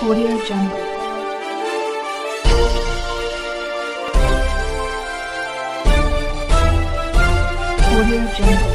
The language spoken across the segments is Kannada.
Audio Jungle. Audio Jungle.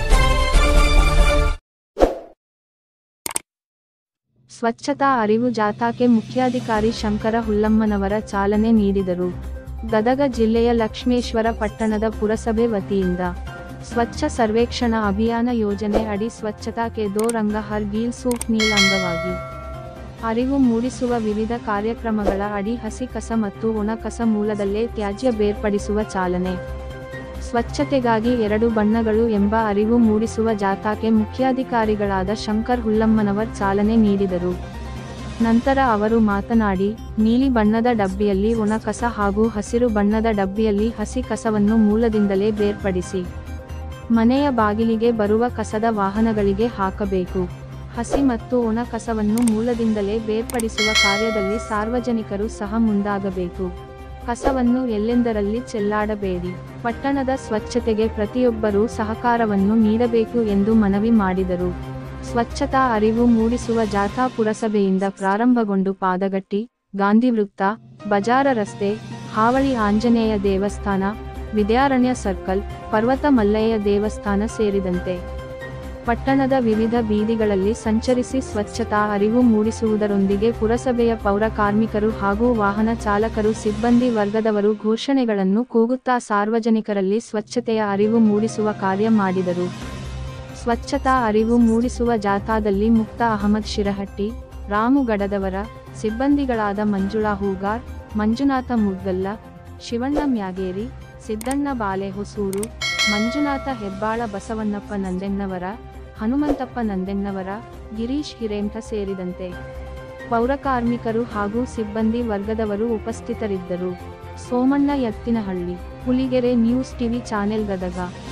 ಸ್ವಚ್ಛತಾ ಅರಿವು ಜಾಥಾಕ್ಕೆ ಮುಖ್ಯಾಧಿಕಾರಿ ಶಂಕರ ಹುಲ್ಲಮ್ಮನವರ ಚಾಲನೆ ನೀಡಿದರು ಗದಗ ಜಿಲ್ಲೆಯ ಲಕ್ಷ್ಮೇಶ್ವರ ಪಟ್ಟಣದ ಪುರಸಭೆ ವತಿಯಿಂದ ಸ್ವಚ್ಛ ಸರ್ವೇಕ್ಷಣಾ ಅಭಿಯಾನ ಯೋಜನೆ ಅಡಿ ಸ್ವಚ್ಛತಾ ಕೆ ದೋ ರಂಗ ಹರ್ ಗೀಲ್ ಸೂಪ್ ನೀಲ್ ಅಂಗವಾಗಿ ಅರಿವು ಮೂಡಿಸುವ ವಿವಿಧ ಕಾರ್ಯಕ್ರಮಗಳ ಅಡಿ ಹಸಿ ಕಸ ಮತ್ತು ಒಣ ಕಸ ಮೂಲದಲ್ಲೇ ತ್ಯಾಜ್ಯ ಬೇರ್ಪಡಿಸುವ ಚಾಲನೆ ಸ್ವಚ್ಛತೆಗಾಗಿ ಎರಡು ಬಣ್ಣಗಳು ಎಂಬ ಅರಿವು ಮೂಡಿಸುವ ಜಾಥಾಕ್ಕೆ ಮುಖ್ಯಾಧಿಕಾರಿಗಳಾದ ಶಂಕರ್ ಹುಲ್ಲಮ್ಮನವರ್ ಚಾಲನೆ ನೀಡಿದರು ನಂತರ ಅವರು ಮಾತನಾಡಿ ನೀಲಿ ಬಣ್ಣದ ಡಬ್ಬಿಯಲ್ಲಿ ಒಣ ಕಸ ಹಾಗೂ ಹಸಿರು ಬಣ್ಣದ ಡಬ್ಬಿಯಲ್ಲಿ ಹಸಿ ಕಸವನ್ನು ಮೂಲದಿಂದಲೇ ಬೇರ್ಪಡಿಸಿ ಮನೆಯ ಬಾಗಿಲಿಗೆ ಬರುವ ಕಸದ ವಾಹನಗಳಿಗೆ ಹಾಕಬೇಕು ಹಸಿ ಮತ್ತು ಒಣ ಕಸವನ್ನು ಮೂಲದಿಂದಲೇ ಬೇರ್ಪಡಿಸುವ ಕಾರ್ಯದಲ್ಲಿ ಸಾರ್ವಜನಿಕರು ಸಹ ಮುಂದಾಗಬೇಕು ಕಸವನ್ನು ಎಲ್ಲೆಂದರಲ್ಲಿ ಚೆಲ್ಲಾಡಬೇಡಿ ಪಟ್ಟಣದ ಸ್ವಚ್ಛತೆಗೆ ಪ್ರತಿಯೊಬ್ಬರೂ ಸಹಕಾರವನ್ನು ನೀಡಬೇಕು ಎಂದು ಮನವಿ ಮಾಡಿದರು ಸ್ವಚ್ಛತಾ ಅರಿವು ಮೂಡಿಸುವ ಜಾಥಾ ಪುರಸಭೆಯಿಂದ ಪ್ರಾರಂಭಗೊಂಡು ಪಾದಗಟ್ಟಿ ಗಾಂಧಿ ವೃತ್ತ ಬಜಾರ ರಸ್ತೆ ಹಾವಳಿ ಆಂಜನೇಯ ದೇವಸ್ಥಾನ ವಿದ್ಯಾರಣ್ಯ ಸರ್ಕಲ್ ಪರ್ವತ ಮಲ್ಲಯ್ಯ ದೇವಸ್ಥಾನ ಸೇರಿದಂತೆ ಪಟ್ಟಣದ ವಿವಿಧ ಬೀದಿಗಳಲ್ಲಿ ಸಂಚರಿಸಿ ಸ್ವಚ್ಛತಾ ಅರಿವು ಮೂಡಿಸುವುದರೊಂದಿಗೆ ಪುರಸಭೆಯ ಪೌರ ಕಾರ್ಮಿಕರು ಹಾಗೂ ವಾಹನ ಚಾಲಕರು ಸಿಬ್ಬಂದಿ ವರ್ಗದವರು ಘೋಷಣೆಗಳನ್ನು ಕೂಗುತ್ತಾ ಸಾರ್ವಜನಿಕರಲ್ಲಿ ಸ್ವಚ್ಛತೆಯ ಅರಿವು ಮೂಡಿಸುವ ಕಾರ್ಯ ಮಾಡಿದರು ಸ್ವಚ್ಛತಾ ಅರಿವು ಮೂಡಿಸುವ ಜಾಥಾದಲ್ಲಿ ಮುಕ್ತ ಅಹಮದ್ ಶಿರಹಟ್ಟಿ ರಾಮು ಗಡದವರ ಸಿಬ್ಬಂದಿಗಳಾದ ಮಂಜುಳಾ ಹೂಗಾರ್ ಮಂಜುನಾಥ ಮುದ್ದಲ್ಲ ಶಿವಣ್ಣ ಮ್ಯಾಗೇರಿ ಸಿದ್ದಣ್ಣ ಬಾಲೆ ಹೊಸೂರು ಮಂಜುನಾಥ ಹೆಬ್ಬಾಳ ಬಸವಣ್ಣಪ್ಪ ನಂದೆನ್ನವರ ಹನುಮಂತಪ್ಪ ನಂದೆನ್ನವರ ಗಿರೀಶ್ ಹಿರೇಂಠ ಸೇರಿದಂತೆ ಪೌರಕಾರ್ಮಿಕರು ಹಾಗೂ ಸಿಬ್ಬಂದಿ ವರ್ಗದವರು ಉಪಸ್ಥಿತರಿದ್ದರು Somanna Ettinahalli Huligere news TV channel Gadag